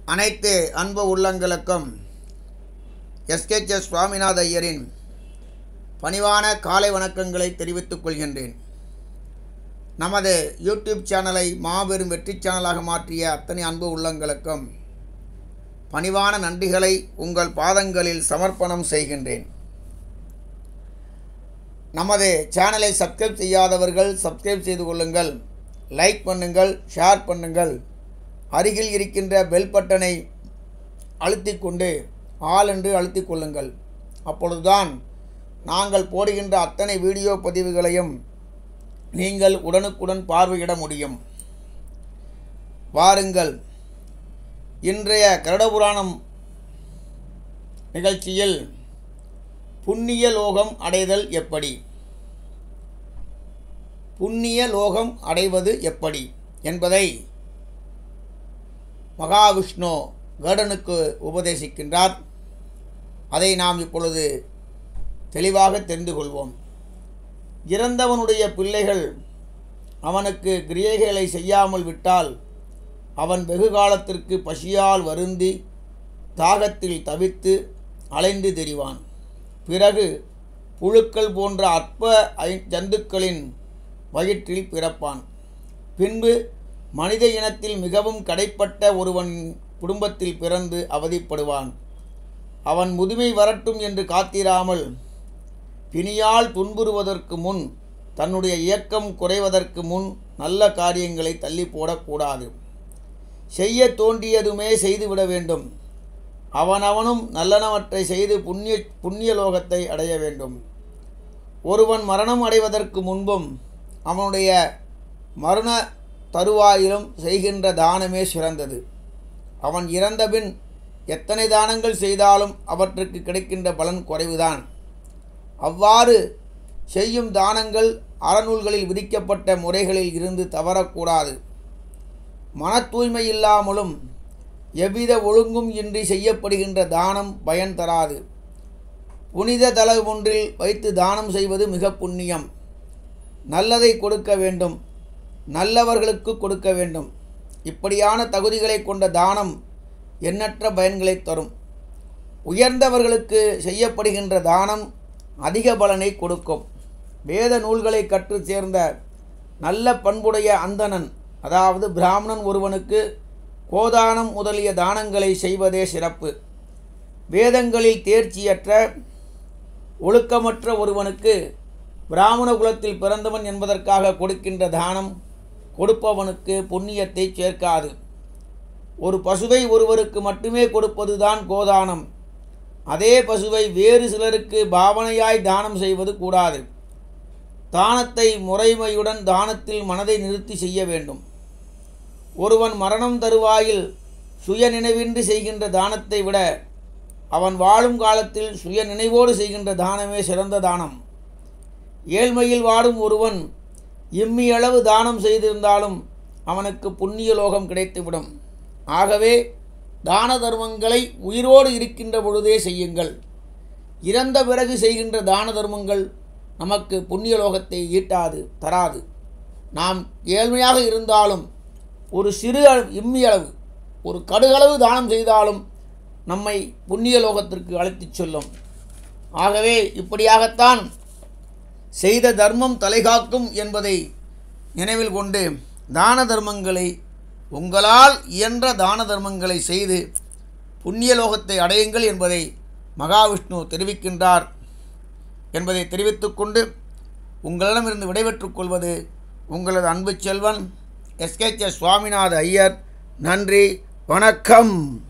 அனைத்து அன்பு உள்ளங்களுக்கும் எஸ்கேஎஸ் சுவாமிநாத ஐயரின் பணிவான காலை வணக்கங்களை தெரிவித்துக் கொள்கின்றேன் நமது யூடியூப் சேனலை மாபெரும் வெற்றி சேனலாக மாற்றிய அத்தனை அன்பு உள்ளங்களுக்கும் பணிவான நன்றிகளை உங்கள் பாதங்களில் சமர்ப்பணம் செய்கின்றேன் நமது சேனலை சப்ஸ்கிரைப் செய்யாதவர்கள் சப்ஸ்கிரைப் செய்து கொள்ளுங்கள் லைக் பண்ணுங்கள் ஷேர் பண்ணுங்கள் அருகில் இருக்கின்ற பெல் பட்டனை அழுத்திக் கொண்டு ஆல் என்று அழுத்திக் கொள்ளுங்கள் அப்பொழுதுதான் நாங்கள் போடுகின்ற அத்தனை வீடியோ பதிவுகளையும் நீங்கள் உடனுக்குடன் பார்வையிட முடியும் வாருங்கள் இன்றைய கருடபுராணம் நிகழ்ச்சியில் புண்ணிய லோகம் அடைதல் எப்படி புண்ணிய லோகம் அடைவது எப்படி என்பதை மகாவிஷ்ணு கருடனுக்கு உபதேசிக்கின்றார் அதை நாம் இப்பொழுது தெளிவாக தெரிந்து கொள்வோம் இறந்தவனுடைய பிள்ளைகள் அவனுக்கு கிரியைகளை செய்யாமல் விட்டால் அவன் வெகு காலத்திற்கு பசியால் வருந்தி தாகத்தில் தவித்து அலைந்து திரிவான் பிறகு புழுக்கள் போன்ற அற்ப ஐ ஜந்துக்களின் வயிற்றில் பிறப்பான் பின்பு மனித இனத்தில் மிகவும் கடைப்பட்ட ஒருவன் குடும்பத்தில் பிறந்து அவதிப்படுவான் அவன் முதுமை வரட்டும் என்று காத்திராமல் பிணியால் துன்புறுவதற்கு முன் தன்னுடைய இயக்கம் குறைவதற்கு முன் நல்ல காரியங்களை தள்ளி போடக்கூடாது செய்ய தோன்றியதுமே செய்துவிட வேண்டும் அவனவனும் நல்லனவற்றை செய்து புண்ணிய புண்ணிய லோகத்தை அடைய வேண்டும் ஒருவன் மரணம் அடைவதற்கு முன்பும் அவனுடைய மரண தருவாயிலும் செய்கின்ற தானமே சிறந்தது அவன் இறந்தபின் எத்தனை தானங்கள் செய்தாலும் அவற்றுக்கு கிடைக்கின்ற பலன் குறைவுதான் அவ்வாறு செய்யும் தானங்கள் அறநூல்களில் விதிக்கப்பட்ட முறைகளில் இருந்து தவறக்கூடாது மன தூய்மை இல்லாமலும் எவ்வித ஒழுங்கும் இன்றி செய்யப்படுகின்ற தானம் பயன் தராது புனித தல ஒன்றில் வைத்து தானம் செய்வது மிக புண்ணியம் நல்லதை கொடுக்க வேண்டும் நல்லவர்களுக்கு கொடுக்க வேண்டும் இப்படியான தகுதிகளை கொண்ட தானம் எண்ணற்ற பயன்களை தரும் உயர்ந்தவர்களுக்கு செய்யப்படுகின்ற தானம் அதிக பலனை கொடுக்கும் வேத நூல்களை கற்று சேர்ந்த நல்ல பண்புடைய அந்தணன் அதாவது பிராமணன் ஒருவனுக்கு கோதானம் முதலிய தானங்களை செய்வதே சிறப்பு வேதங்களில் தேர்ச்சியற்ற ஒழுக்கமற்ற ஒருவனுக்கு பிராமண குலத்தில் பிறந்தவன் என்பதற்காக கொடுக்கின்ற தானம் கொடுப்பவனுக்கு புண்ணியத்தை சேர்க்காது ஒரு பசுவை ஒருவருக்கு மட்டுமே கொடுப்பதுதான் கோதானம் அதே பசுவை வேறு சிலருக்கு பாவனையாய் தானம் செய்வது கூடாது தானத்தை முறைமையுடன் தானத்தில் மனதை நிறுத்தி செய்ய வேண்டும் ஒருவன் மரணம் தருவாயில் சுய நினைவின்றி செய்கின்ற தானத்தை விட அவன் வாழும் காலத்தில் சுய நினைவோடு செய்கின்ற தானமே சிறந்த தானம் ஏழ்மையில் வாடும் ஒருவன் இம்மியளவு தானம் செய்திருந்தாலும் அவனுக்கு புண்ணிய லோகம் கிடைத்துவிடும் ஆகவே தான தர்மங்களை உயிரோடு இருக்கின்ற பொழுதே செய்யுங்கள் இறந்த பிறகு செய்கின்ற தான தர்மங்கள் நமக்கு புண்ணிய லோகத்தை ஈட்டாது தராது நாம் ஏழ்மையாக இருந்தாலும் ஒரு சிறு இம்மி அளவு ஒரு கடுகளவு தானம் செய்தாலும் நம்மை புண்ணிய லோகத்திற்கு அழைத்துச் செல்லும் ஆகவே இப்படியாகத்தான் செய்த தர்மம் தலைகாக்கும் என்பதை நினைவில் கொண்டு தான தர்மங்களை உங்களால் இயன்ற தான தர்மங்களை செய்து புண்ணிய லோகத்தை அடையுங்கள் என்பதை மகாவிஷ்ணு தெரிவிக்கின்றார் என்பதை தெரிவித்துக்கொண்டு உங்களிடமிருந்து விடைபெற்றுக் கொள்வது உங்களது அன்பு செல்வன் எஸ்கேச்ச சுவாமிநாத ஐயர் நன்றி வணக்கம்